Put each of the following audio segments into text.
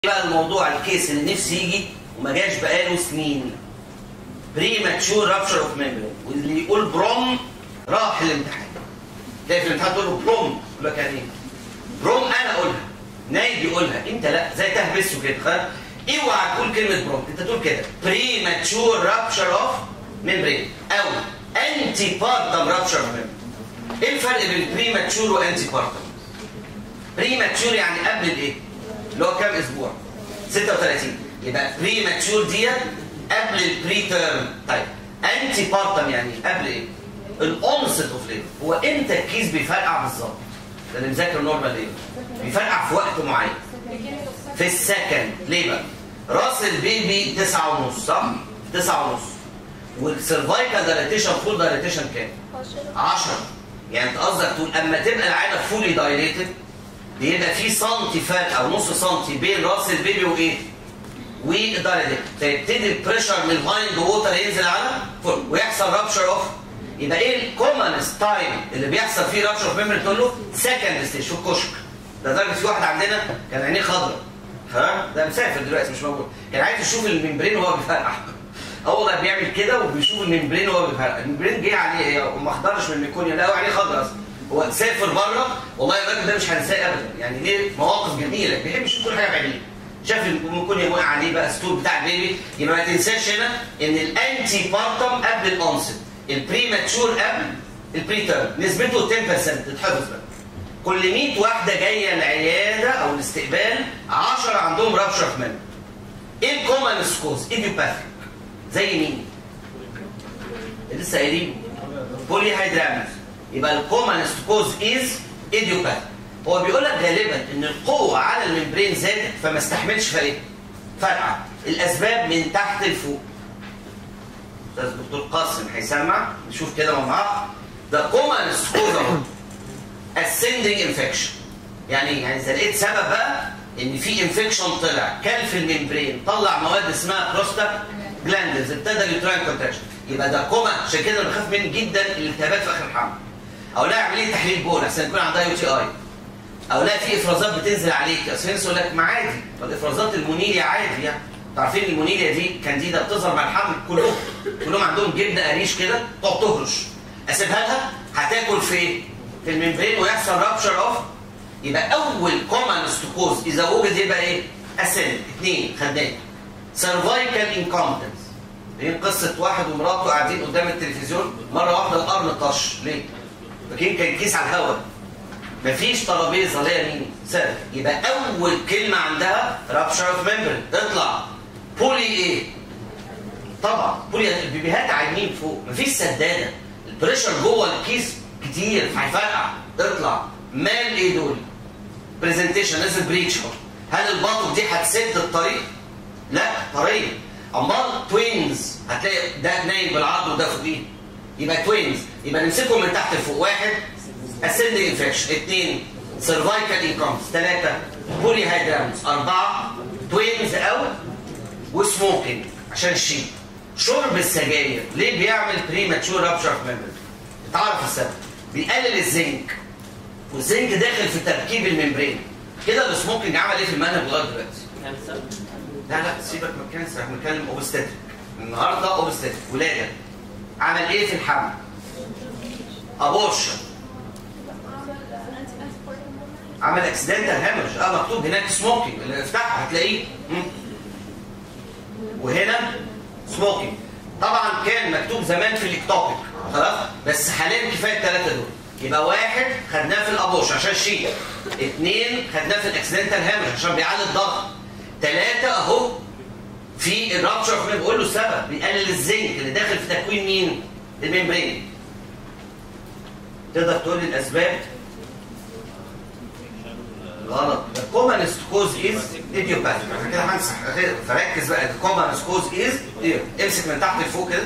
بقى الموضوع الكيس اللي نفسي يجي وما جاش بقاله سنين بري ماتشور رابشر اوف ميموري واللي يقول بروم راح الامتحان تلاقي في الامتحان تقول له بروم يقول لك يعني ايه؟ بروم انا اقولها نايد يقولها انت لا زي تهبسه كده خلاص اوعى تقول كلمه بروم انت تقول كده بري ماتشور رابشر اوف ميموري او انتي بارتم رابشر اوف ميموري ايه الفرق بين بري ماتشور وانتي بارتم؟ بري ماتشور يعني قبل الايه؟ اللي هو كام اسبوع 36 يبقى بري ماتشور ديت قبل البري تيرم طيب انتي بارتم يعني قبل ايه الاونست اوف ليبر هو امتى الكيس بيفرقع بالظبط ده اللي مذاكر نورمال ليبر بيفرقع في وقت معين في السكند ليه بقى راس البيبي 9 ونص صح 9 ونص والسيرفايكال دايليتيشن فول دايليتيشن كام 10 يعني انت قصدك تقول اما تبقى العينه فولي دايليتد بيبقى في سنتي فرق او نص سنتي بين راس البيبي وايه؟ والدايليتد فيبتدي البريشر من الهايند ووتر ينزل على فوق ويحصل رابشر اوف يبقى ايه الكومنست تايم اللي بيحصل فيه رابشر اوف ميموري تقول له سكند ستيج في الكشك ده لدرجه في واحد عندنا كان عينيه خضراء ها ده مسافر دلوقتي مش موجود كان عايز يشوف الممبرين وهو بيفرقع هو ده بيعمل كده وبيشوف الممبرين وهو بيفرقع الممبرين جه عليه ما خضرش من الميكونيا لا هو عليه خضرا اصلا هو سافر بره والله الراجل ده مش هنساه ابدا يعني ليه مواقف جميله بيحب يشوف كل حاجه بعينيه شاف الميكونيا وقع عليه بقى ستور بتاع البيبي يبقى ما تنساش هنا ان الانتي بارتم قبل الانست البري ماتشور قبل البري تيرم نسبته 10% تتحفظ بقى كل 100 واحده جايه العياده او الاستقبال 10 عندهم رابشر في ميموري ايه الكومن سكوز ايديوباثيك زي مين؟ لسه قايلين بولي هيدرامز يبقى الكومنست كوز از ايديوباثيك هو بيقول لك غالبا ان القوه على الممبرين زادت فما استحملش فرق فرقع الاسباب من تحت لفوق استاذ دكتور قاسم هيسمع نشوف كده مع بعض ده كومنست كوز اهو ascending infection يعني يعني اذا لقيت سبب بقى ان في انفكشن طلع كان في الممبرين طلع مواد اسمها بروستا جلاندز ابتدى اليوتراين كونتراكشن يبقى ده كوما عشان كده انا بخاف منه جدا الالتهابات في اخر الحمل او لا عمليه تحليل بول عشان يكون عندها يو تي اي او لا في افرازات بتنزل عليك اصل الناس يقول لك ما عادي الافرازات المونيليا عادي يعني عارفين المونيليا دي كانديدا بتظهر مع الحمل كلهم كلهم عندهم جبنه قريش كده تقعد تهرش اسيبها لها هتاكل في في الممبرين ويحصل رابشر اوف يبقى اول كومن ستوكوز اذا وجد يبقى ايه؟ اسند اثنين خدام سيرفايكال انكومبتنس دي قصه واحد ومراته قاعدين قدام التلفزيون مره واحده القرن طش ليه؟ فاكرين كان كيس على الهواء مفيش ترابيزه ليها مين؟ سبب يبقى اول كلمه عندها رابشر اوف ممبرين اطلع بولي ايه؟ طبعا بولي البيبيهات عايمين فوق مفيش سداده البريشر جوه الكيس كتير هيفرقع اطلع مال ايه دول؟ برزنتيشن نازل بريتش هل البطن دي هتسد الطريق؟ لا طريه امال توينز هتلاقي ده نايم بالعرض وده فوقيه يبقى توينز يبقى نمسكهم من تحت لفوق واحد اسند انفكشن اثنين سيرفايكال انكمز ثلاثه بولي هيدرامز اربعه توينز او وسموكينج عشان الشيء شرب السجاير ليه بيعمل بري ماتشور رابشر في ميموري تعرف السبب بيقلل الزنك والزنك داخل في تركيب الممبرين كده السموكينج عمل ايه في المنهج لغايه دلوقتي؟ لا لا سيبك من الكانسر احنا بنتكلم اوبستاتيك النهارده اوبستاتيك ولاده عمل ايه في الحمل؟ ابورشن عمل اكسيدنتال هامج اه مكتوب هناك سموكينج اللي افتحها هتلاقيه وهنا سموكينج طبعا كان مكتوب زمان في الاكتوبيك خلاص بس حاليا كفايه الثلاثه دول يبقى واحد خدناه في الابوش عشان شيء اثنين خدناه في الاكسيدنتال هامج عشان بيعلي الضغط ثلاثه اهو في الرابشر في بقول له السبب بيقلل الزنك اللي داخل في تكوين مين؟ الممبرين تقدر تقول لي الاسباب؟ غلط الكومنست كوز از ايديوباثيك عشان كده همسح فركز بقى الكومنست كوز از امسك من تحت لفوق كده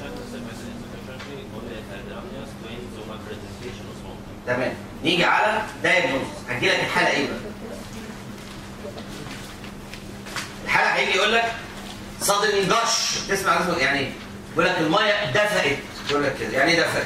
تمام نيجي على دايجنوز هجي لك الحاله ايه بقى الحاله هيجي يقول لك صدر جش تسمع يعني ايه يقول لك الميه دفقت يقول لك كده يعني ايه دفقت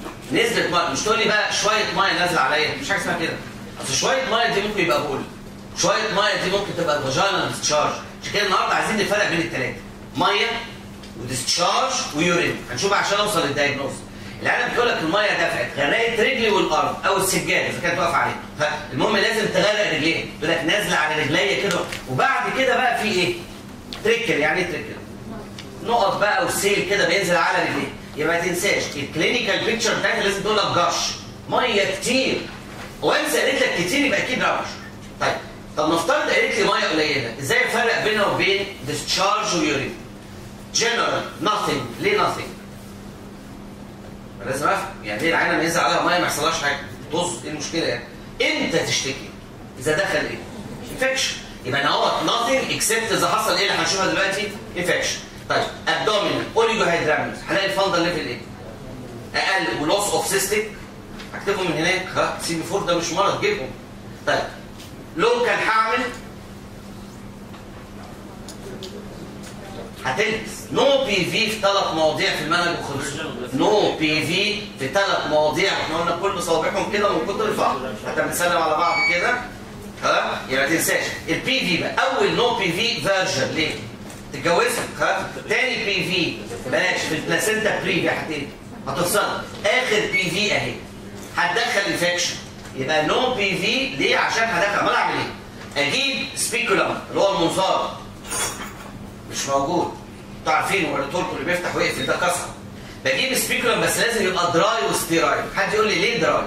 نزلت ميه مش تقول لي بقى شويه ميه نازله عليا مش حاجه اسمها كده اصل شويه ميه دي ممكن يبقى بول شويه ميه دي ممكن تبقى فاجينال ديسشارج عشان كده النهارده عايزين نفرق بين الثلاثه ميه وديسشارج ويورين هنشوف عشان اوصل للدايجنوز العالم بتقول لك الميه دفعت غرقت رجلي والارض او السجاده اذا كانت واقفه عليها فالمهم لازم تغرق رجليها تقول لك نازله على رجليا كده وبعد كده بقى في ايه؟ تريكل يعني ايه تريكل؟ نقط بقى وسيل كده بينزل على رجليه يبقى ما تنساش الكلينيكال بيكتشر بتاعتها لازم تقول لك جش ميه كتير وانسى قالت لك كتير يبقى اكيد رش طيب طب نفترض قالت لي ميه قليله ازاي افرق بينها وبين ديسشارج ويورين جنرال nothing ليه nothing لازم افهم يعني ليه العينه لما ينزل عليها ميه ما يحصلهاش حاجه طز ايه المشكله يعني امتى تشتكي اذا دخل ايه انفكشن يبقى انا هو nothing except اذا حصل ايه اللي هنشوفها دلوقتي انفكشن طيب ابدومينال اوليجو هيدرامنس هلاقي الفندل ليفل ايه اقل ولوس اوف سيستيك هكتبهم من هناك ها سي بي 4 ده مش مرض جيبهم طيب لو كان هعمل هتلبس نو بي في في ثلاث مواضيع في المنهج وخلص نو بي في في ثلاث مواضيع احنا قلنا كل صوابعهم كده من كتر الفقر حتى بنسلم على بعض كده ها يبقى ما تنساش البي في بقى اول نو بي في فيرجن ليه؟ تتجوزها ها تاني بي في بلاش في البلاسينتا بريفي هتبقى هتفصل اخر بي في اهي هتدخل انفكشن يبقى نو بي في ليه عشان هدخل امال اعمل ايه؟ اجيب سبيكولم اللي هو المنظار مش موجود انتوا عارفين وقلت لكم اللي بيفتح ويقفل ده كسر بجيب سبيكولم بس لازم يبقى دراي وستيرايل حد يقول لي ليه دراي؟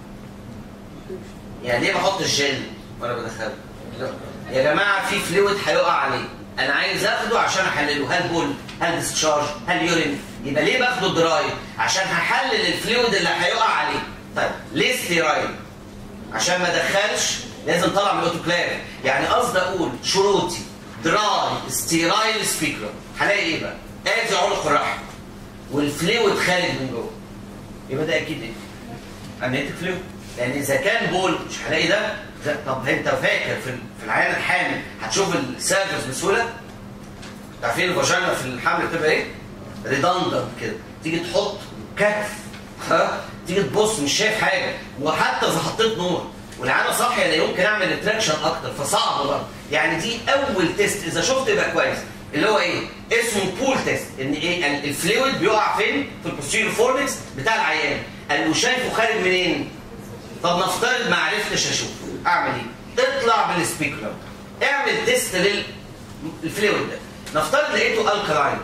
يعني ليه بحط الجل وانا بدخله؟ لا. يا جماعه في فلويد هيقع عليه انا عايز اخده عشان احلله هل بول هل ديسشارج هل يورين يبقى ليه باخده دراي عشان هحلل الفلويد اللي هيقع عليه طيب ليه ستيرايل عشان ما ادخلش لازم طلع من الاوتوكلاف يعني قصدي اقول شروطي دراي ستيرايل سبيكر هلاقي ايه بقى ادي عنق الرحم والفلويد خارج من جوه يبقى ده اكيد ايه امنيتك فلويد لان اذا كان بول مش هلاقي ده ده- طب انت فاكر في في العيان الحامل هتشوف السيرفس بسهوله عارفين الفاجينا في الحمل بتبقى ايه ريدندنت كده تيجي تحط كتف ها تيجي تبص مش شايف حاجه وحتى اذا حطيت نور والعيانه صاحيه لا يمكن اعمل ريتراكشن اكتر فصعب برضه يعني دي اول تيست اذا شفت يبقى كويس اللي هو ايه اسمه بول تيست ان ايه ال- الفلويد بيقع فين في البوستيريور فورنكس بتاع العيان قال له شايفه خارج منين طب نفترض ما عرفتش اشوفه اعمل ايه اطلع بالسبيكولم اعمل تيست للفلويد ده نفترض لقيته الكلاين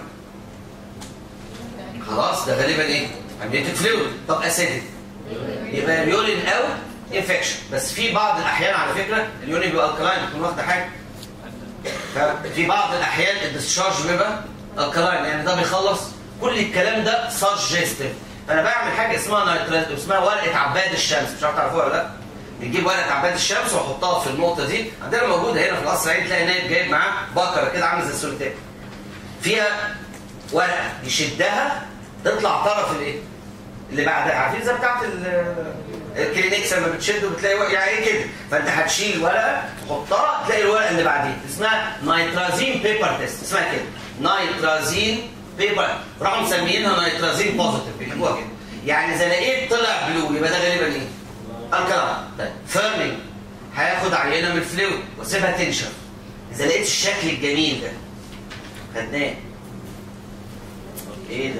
خلاص ده غالبا ايه امنيتك فلويد طب اسيدك يبقى اليورين او انفكشن بس في بعض الاحيان على فكره اليورين بيبقى الكلاين بتكون واخده حاجه في بعض الاحيان الديسشارج بيبقى الكلاين يعني ده بيخلص كل الكلام ده سجستيف انا بعمل حاجه اسمها نيترات اسمها ورقه عباد الشمس مش عارف تعرفوها ولا لا بنجيب ورقه عباد الشمس واحطها في النقطه دي عندنا موجوده هنا في القصر العيني تلاقي نايب جايب معاه بكره كده عامل زي السوليتير فيها ورقه يشدها تطلع طرف الايه اللي بعدها عارفين زي بتاعت ال- الكلينكس لما بتشد وبتلاقي يعني ايه كده فانت هتشيل ورقه تحطها تلاقي الورقه اللي بعديها اسمها نيترازين بيبر تيست اسمها كده نيترازين بيبر راحوا مسميينها نيترازين بوزيتيف بيحبوها كده يعني اذا لقيت طلع بلو يبقى ده غالبا ايه؟ الكلام طيب فيرمينج هياخد عينه من الفلويد واسيبها تنشف اذا لقيت الشكل الجميل ده خدناه ايه ده؟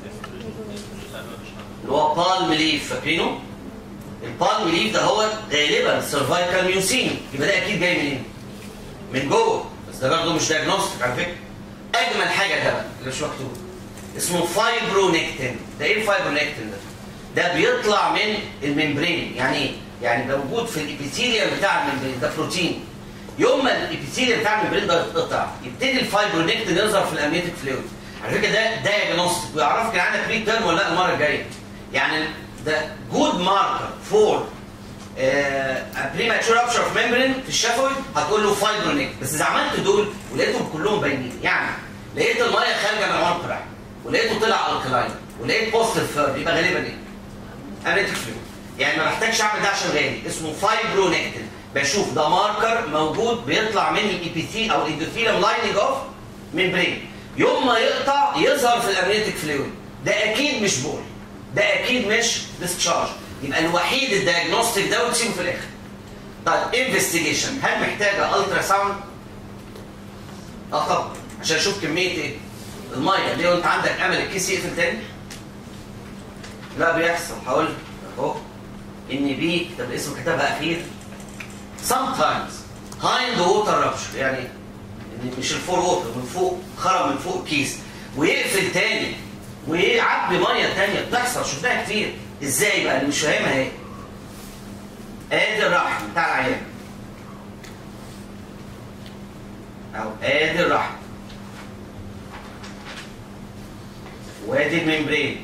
اللي هو بالم ليف فاكرينه؟ البالم ليف ده هو غالبا سيرفايكال ميوسين يبقى ده اكيد جاي منين؟ من جوه بس ده برضه مش دايجنوستيك على فكره اجمل حاجه ده بقى اللي مش مكتوب اسمه فايبرونكتين ده ايه الفايبرونكتين ده؟ ده بيطلع من الممبرين يعني ايه؟ يعني ده موجود في الابيثيليوم بتاع الممبرين ده بروتين يوم ما الابيثيليوم بتاع الممبرين ده يتقطع يبتدي الفايبرونكتين يظهر في الامنيتك فلويد على فكره ده دايجنوستيك ويعرفك ان عندك بري تيرم ولا لا المره الجايه يعني ده جود ماركر فور بريماتشور رابشر اوف ميمبرين في الشفوي هتقول له فايبرونيك بس اذا عملت دول ولقيتهم كلهم باينين يعني لقيت الميه خارجه من عنق الرحم ولقيته طلع الكلاين ولقيت بوستيف فيرب يبقى غالبا ايه؟ امنيتك فلويد يعني ما بحتاجش اعمل ده عشان غالي اسمه فايبرونكتين بشوف ده ماركر موجود بيطلع من الابيثي او الاندوثيليوم لايننج اوف ممبرين يوم ما يقطع يظهر في الامنيتك فلويد ده اكيد مش بول ده اكيد مش ديسشارج يبقى الوحيد الدايجنوستيك ده وتسيبه في الاخر طيب انفستيجيشن هل محتاجه الترا ساوند؟ اه طبعا عشان اشوف كميه ايه؟ الميه ليه وانت عندك امل الكيس يقفل تاني؟ لا بيحصل هقول لك اهو ان بي طب اسمه كتبها اخير sometimes هايند ووتر رابشر يعني إن مش الفور ووتر من فوق خرج من فوق الكيس ويقفل تاني ويعبي ميه تانيه بتحصل شفناها كتير ازاي بقى اللي مش فاهمها ايه؟ ادي الرحم بتاع العيان او ادي الرحم وادي الممبرين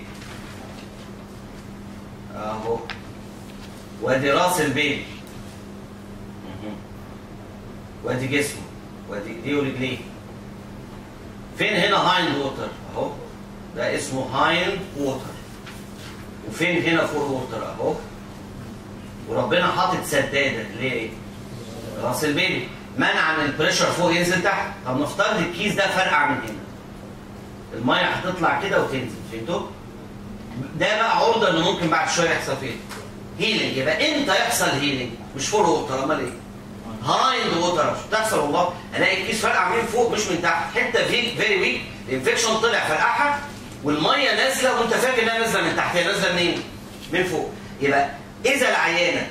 اهو وادي راس البيبي مهم. وادي جسمه وادي ايديه ورجليه فين هنا هايند ووتر اهو ده اسمه هايند ووتر وفين هنا فور ووتر اهو وربنا حاطط سداده اللي هي ايه؟ راس البيبي منع ان البريشر فوق ينزل تحت طب نفترض الكيس ده فرقع من هنا الميه هتطلع كده وتنزل فهمتوا؟ ده بقى عرضه ان ممكن بعد شويه يحصل فيه هيلينج يبقى امتى يحصل هيلينج؟ مش فور ووتر امال ايه؟ هايند ووتر مش بتحصل والله الاقي الكيس فرقع من فوق مش من تحت حته فيك فيري ويك الانفكشن طلع فرقعها والميه نازله وانت فاكر انها نازله من تحت هي نازله منين؟ من فوق يبقى اذا العيانه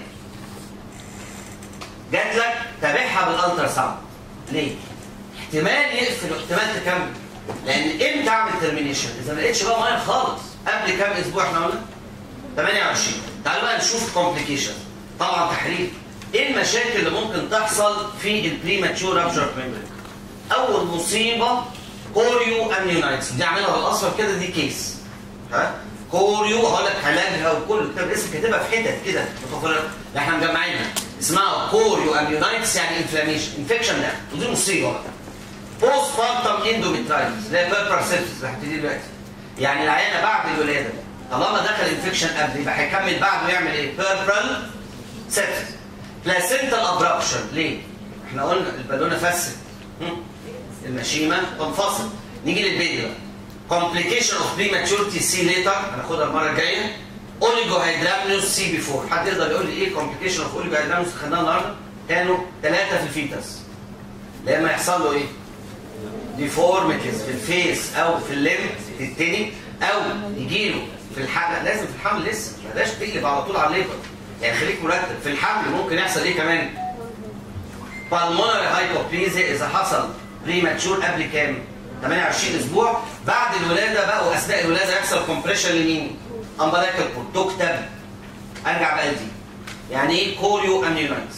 جات لك تابعها بالالترا ساوند ليه؟ احتمال يقفل واحتمال تكمل لان امتى اعمل ترمينيشن؟ اذا ما لقيتش بقى ميه خالص قبل كام اسبوع احنا قلنا؟ 28 تعالوا بقى نشوف الكومبليكيشن طبعا تحرير ايه المشاكل اللي ممكن تحصل في البريماتشور رابشر ميموري؟ اول مصيبه كوريو امنيونايتس دي اعملها بالاصفر كده دي كيس ها كوريو هقول لك علاجها وكل كتاب اسم كاتبها في حتت كده متفرقه اللي احنا مجمعينها اسمها كوريو امنيونايتس يعني انفلاميشن انفكشن ده ودي مصيبه بقى بوست بارتم اندوميترايتس اللي هي بيربر سيبسس اللي هبتدي دلوقتي يعني العيانه بعد الولاده طالما دخل انفكشن قبل يبقى هيكمل بعده يعمل ايه؟ بيربرال سيبسس بلاسنتال ابراكشن ليه؟ احنا قلنا البالونه فست هم؟ المشيمه تنفصل نيجي للبيبي بقى complication of prematurity سي later هناخدها المره الجايه اوليجو هيدرامنوس سي بي 4 حد يقدر يقول لي ايه complication of اوليجو هيدرامنوس خدناها النهارده كانوا ثلاثه في الفيتس لما يحصل له ايه؟ ديفورميتيز في الفيس او في الليمب تتني او يجي له في الحمل لازم في الحمل لسه ما بلاش تقلب على طول على الليبر يعني خليك مرتب في الحمل ممكن يحصل ايه كمان؟ بالمونري هايبوبليزيا اذا حصل بريماتشور قبل كام؟ 28 اسبوع بعد الولاده بقى واثناء الولاده يحصل كومبريشن لمين؟ امبلايكال كورد تكتب ارجع بقى لدي يعني ايه كوريو امنيونايتس؟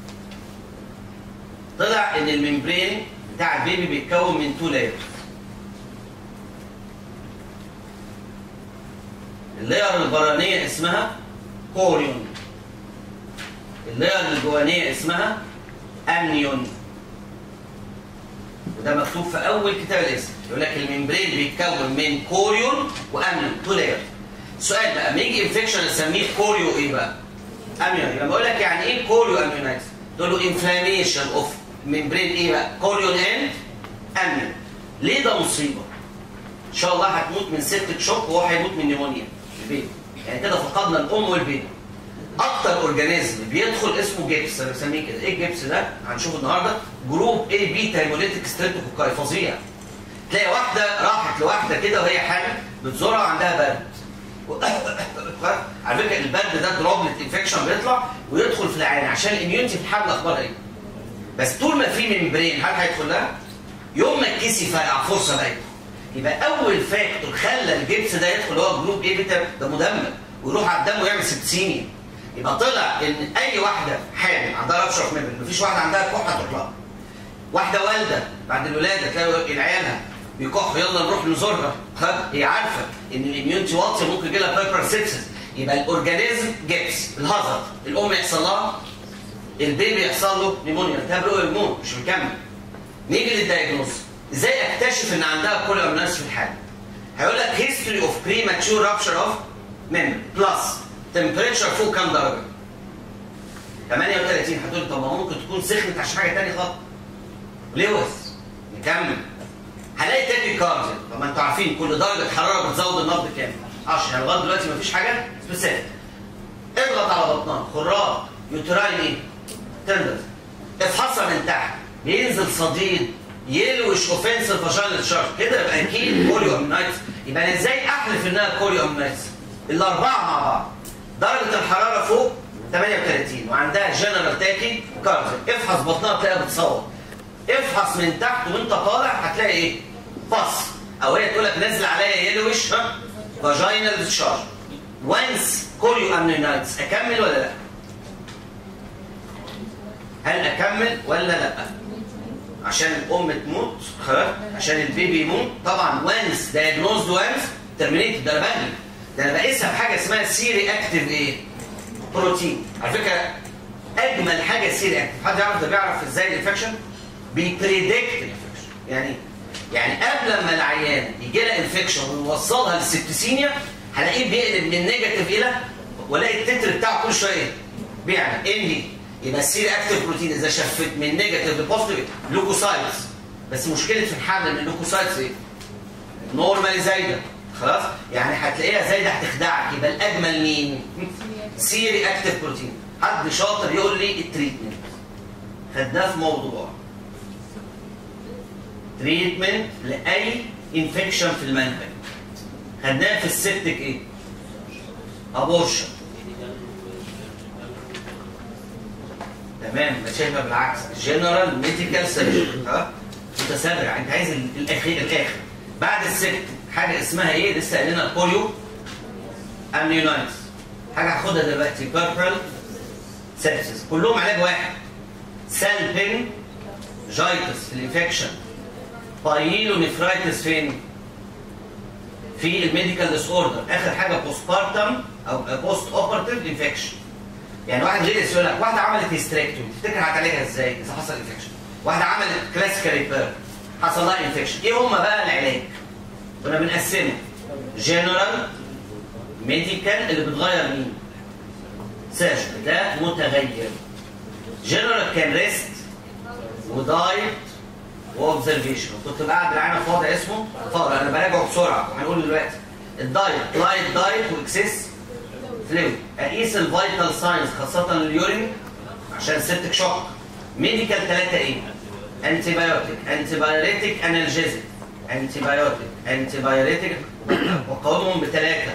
طلع ان الممبرين بتاع البيبي بيتكون من تو لايرز اللاير البرانيه اسمها كوريون اللاير الجوانيه اسمها امنيون وده مكتوب في اول كتاب الاسم يقول لك الممبرين بيتكون من كوريون وامنيون تو لاير سؤال بقى لما يجي انفكشن اسميه كوريو ايه بقى؟ امنيون لما اقول لك يعني ايه كوريو امنيونايتس؟ تقول له انفلاميشن اوف ممبرين ايه بقى؟ كوريون اند امنيون ليه ده مصيبه؟ ان شاء الله هتموت من سبتك شوك وهو هيموت من نيمونيا البيبي يعني كده فقدنا الام والبيبي اكتر اورجانيزم بيدخل اسمه جيبس انا بسميه كده ايه الجيبس ده هنشوفه النهارده جروب اي بي تايموليتيك ستريبتوكوكاي فظيع تلاقي واحده راحت لواحده كده وهي حامل بتزورها وعندها برد على فكره البرد ده دروبلت انفكشن بيطلع ويدخل في العين عشان الاميونتي في الحمل اخبارها ايه بس طول ما في ممبرين هل هيدخل لها يوم ما الكيس يفرقع فرصه بقى يدخل. يبقى اول فاكتور خلى الجبس ده يدخل هو جروب ايه بيتا ده مدمر ويروح على الدم ويعمل سبتسيميا يبقى طلع ان اي واحده حامل عندها رابشر في ممبرين مفيش واحده عندها كحه تروح لها واحده والده بعد الولاده تلاقي العيالها بيكحوا يلا نروح نزورها طب هي عارفه ان الاميونتي واطيه ممكن يجي لها بيبر سيبسس يبقى الاورجانيزم جبس الهازارد الام يحصل لها البيبي يحصل له نيمونيا التهاب له هرمون مش مكمل نيجي للدايجنوز ازاي اكتشف ان عندها كل امناس في الحاله هيقول لك هيستوري اوف بريماتشور رابشر اوف ميمبر بلس تمبريتشر فوق كام درجه 38 هتقول طب ما ممكن تكون سخنت عشان حاجه ثانيه خالص لويس نكمل هلاقي تاكي كارديا طب ما انتوا عارفين كل درجه حراره بتزود النبض كام 10 يعني لغايه دلوقتي مفيش حاجه سبيسيفيك اضغط على بطنها خراج يوتراين ايه تندر افحصها من تحت بينزل صديد يلوش اوفنسيف فاجينال شارك كده يبقى اكيد كوريو امنايتس يبقى انا ازاي احلف انها كوريو امنايتس الاربعه مع بعض درجه الحراره فوق 38 وعندها جنرال تاكي كارد افحص بطنها تلاقيها بتصوت افحص من تحت وانت طالع هتلاقي ايه؟ فص او هي تقول لك نازل عليا يلوش ها فاجينال شارج وانس كوريو امنايتس اكمل ولا لا؟ هل اكمل ولا لا؟ عشان الام تموت خلاص عشان البيبي يموت طبعا وانس دايجنوز وانس ترمينيت ده انا بجري ده انا بقيسها بحاجه اسمها سيري اكتيف ايه؟ بروتين على فكره اجمل حاجه سيري اكتيف حد يعرف ده بيعرف ازاي الانفكشن؟ بيبريدكت الانفكشن يعني يعني قبل ما العيان يجي لها انفكشن ونوصلها للسبتسينيا هلاقيه بيقلب من نيجاتيف الى والاقي التتر بتاعه كل شويه بيعمل ان دي يبقى السير اكتيف بروتين اذا شفت من نيجاتيف لبوزيتيف لوكوسايتس بس مشكله في الحمل ان اللوكوسايتس ايه؟ نورمالي زايده خلاص يعني هتلاقيها زايده هتخدعك يبقى الاجمل مين؟ سيري اكتيف بروتين حد شاطر يقول لي التريتمنت خدناه في موضوع تريتمنت لاي انفكشن في المنهج خدناه في السبتك ايه؟ ابورشن تمام ده شايفها بالعكس جنرال ميديكال سيرجن ها متسرع انت عايز الاخير الاخر بعد السبت حاجه اسمها ايه لسه قايلينها بوليو امنيونايتس حاجه هاخدها دلوقتي بيربرال سيبسيس كلهم علاج واحد سالبين جايتس في الانفكشن بايلو نفرايتس فين؟ في الميديكال ديس اوردر اخر حاجه بوست بارتم او بوست اوبرتيف انفكشن يعني واحد غير يقول لك واحده عملت هيستريكتومي تفتكر هتعالجها ازاي اذا حصل انفكشن واحده عملت كلاسيكال ريبير حصل لها انفكشن ايه هم بقى العلاج كنا بنقسمه جنرال ميديكال اللي بتغير مين سيرجن ده متغير جنرال كان ريست ودايت واوبزرفيشن كنت قاعد بالعين في وضع اسمه فاضل انا براجعه بسرعه هنقول دلوقتي الدايت لايت دايت واكسس فلويد اقيس الفيتال ساينز خاصه اليورين عشان سيبتك شوك ميديكال ثلاثه ايه انتي بايوتيك انتي بايوريتيك انالجيزيك انتي بايوتيك انتي بايوريتيك وقوامهم بثلاثه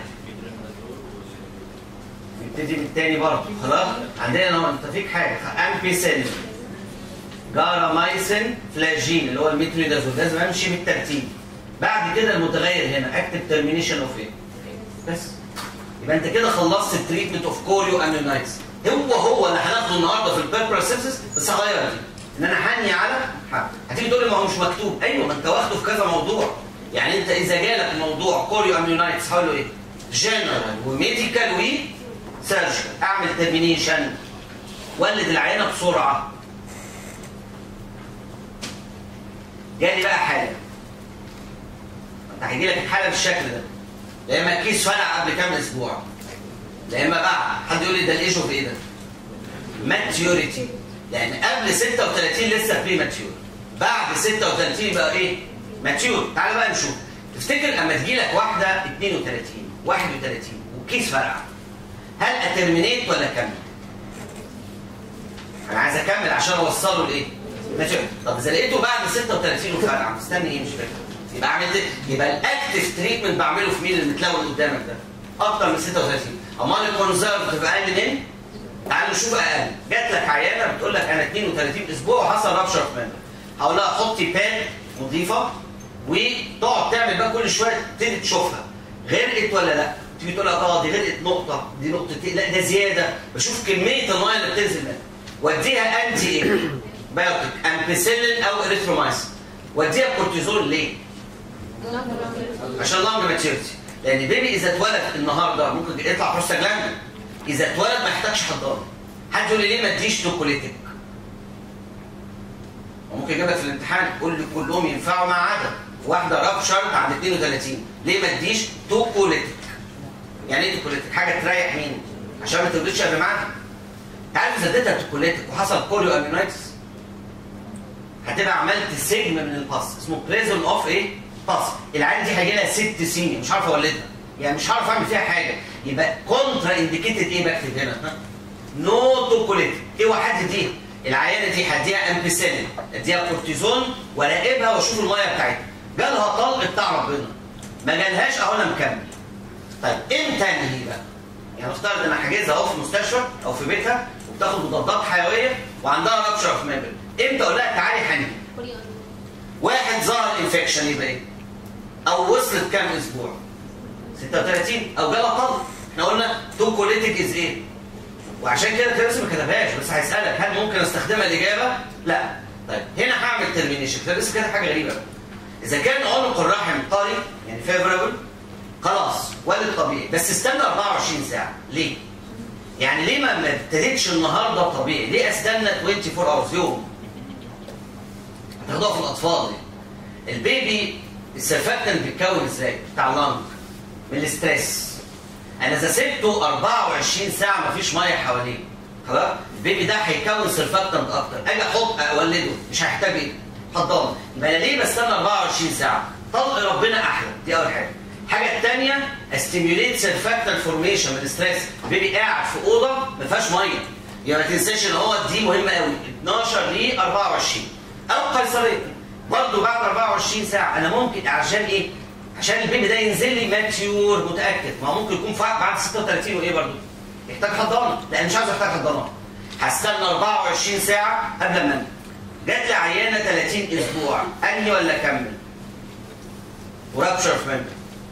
نبتدي بالتاني برضه خلاص عندنا انت فيك حاجه امبيسيلين جارامايسين فلاجين اللي هو الميتريدازول لازم امشي بالترتيب بعد كده المتغير هنا اكتب ترمينيشن اوف ايه بس يبقى انت كده خلصت التريتمنت اوف كوريو اميونايتس هو هو اللي هناخده النهارده في البيربرال سيبسس بس هغير دي ان انا هني على حق هتيجي تقول لي ما هو مش مكتوب ايوه ما انت واخده في كذا موضوع يعني انت اذا جالك موضوع كوريو اميونايتس هقول له ايه؟ جنرال وميديكال و سيرجيكال اعمل ترمينيشن ولد العينه بسرعه جالي بقى حاله انت هيجي لك الحاله بالشكل ده لا اما الكيس فرع قبل كام اسبوع لا اما بعد حد يقول لي ده الايشو في ايه ده؟ ماتيوريتي لان قبل 36 لسه بري ماتيور بعد 36 بقى ايه؟ ماتيور تعال بقى نشوف تفتكر لما تجي لك واحده 32 31 والكيس فرع هل اترمينيت ولا اكمل؟ انا عايز اكمل عشان اوصله لايه؟ ماتيور طب اذا لقيته بعد 36 وفرع مستني ايه مش فاكر يبقى عملت يبقى الاكتف تريتمنت بعمله في مين اللي متلون قدامك ده؟ اكتر من 36 امال الكونزرفتيف اقل من تعالوا نشوف اقل جات لك عيانه بتقول لك انا 32 اسبوع وحصل رابشر في منها هقول لها حطي باد نظيفه وتقعد تعمل بقى كل شويه تبتدي تشوفها غرقت ولا لا؟ تيجي تقول لك اه دي غرقت نقطه دي نقطتين لا ده زياده بشوف كميه الميه اللي بتنزل منها واديها انتي ايه؟ بايوتيك امبيسيلين او اريثرومايسين واديها كورتيزون ليه؟ عشان لانج ماتيورتي لان بيبي اذا اتولد النهارده ممكن يطلع بروستاجلاند اذا اتولد ما يحتاجش حضانه حد يقول لي ليه ما اديش توكوليتيك وممكن يجيب لك في الامتحان يقول لي كلهم ينفعوا ما عدا واحده رابشرت عند 32 ليه ما اديش توكوليتيك يعني ايه توكوليتيك حاجه تريح مين عشان ما تولدش قبل ميعادها عارف اذا اديتها توكوليتيك وحصل كوريو اميونايتس هتبقى عملت سجن من الباس اسمه بريزون اوف ايه باس العيال دي هيجي لها ست سنين مش عارف اولدها يعني مش هعرف اعمل فيها حاجه يبقى كونترا انديكيتد ايه بكتب هنا نو توكوليتيك اوعى حد يديها العيانه دي هديها امبيسيلين اديها كورتيزون وراقبها واشوف الميه بتاعتها جالها طلق بتاع ربنا ما جالهاش اهو انا مكمل طيب امتى انهي بقى؟ يعني نفترض ان حاجزها اهو في مستشفى او في بيتها وبتاخد مضادات حيويه وعندها رابشر اوف ميموري امتى اقول لها تعالي حنين واحد ظهر انفكشن يبقى ايه؟ او وصلت كام اسبوع؟ 36 او جالها طلق احنا قلنا تو كوليتيك از ايه؟ وعشان كده كلاريس ما كتبهاش بس هيسالك هل ممكن استخدمها الاجابه؟ لا طيب هنا هعمل ترمينيشن كلاريس كده حاجه غريبه اذا كان عنق الرحم طري يعني فيفرابل خلاص ولد طبيعي بس استنى 24 ساعه ليه؟ يعني ليه ما ما ابتديتش النهارده طبيعي؟ ليه استنى 24 اورز يوم؟ هتاخدوها في الاطفال دي البيبي السرفاكتنت بيتكون ازاي؟ بتاع اللنج من الاستريس انا اذا سبته 24 ساعه مفيش ميه حواليه خلاص البيبي ده هيكون سرفاكتنت اكتر اجي احط اولده مش هيحتاج ايه؟ حضانه يبقى انا ليه بستنى 24 ساعه؟ طلق ربنا احلى دي اول حاجه الحاجه الثانيه استيميوليت سرفاكتنت فورميشن من الاستريس البيبي قاعد في اوضه ما فيهاش ميه يبقى ما تنساش ان هو دي مهمه قوي 12 ل 24 او قيصريه برضه بعد 24 ساعه انا ممكن عشان ايه؟ عشان البيبي ده ينزل لي ماتيور متاكد ما هو ممكن يكون فا- بعد 36 وايه برضه؟ يحتاج حضانه لان مش عايز احتاج حضانه هستنى 24 ساعه قبل ما انام جات لي عيانه 30 اسبوع انهي ولا اكمل؟ ورابشر في ممبر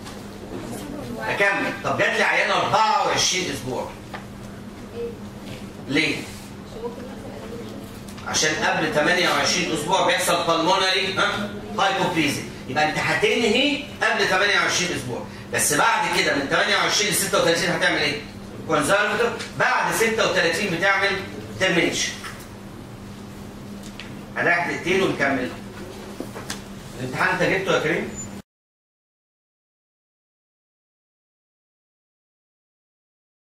اكمل طب جات لي عيانه 24 اسبوع ليه؟ عشان قبل 28 اسبوع بيحصل بالمونري ها هايبوبليزي يبقى انت هتنهي قبل 28 اسبوع بس بعد كده من 28 ل 36 هتعمل ايه؟ كونزرفتيف بعد 36 بتعمل ترمينيشن هنريح دقيقتين ونكمل الامتحان انت جبته يا كريم؟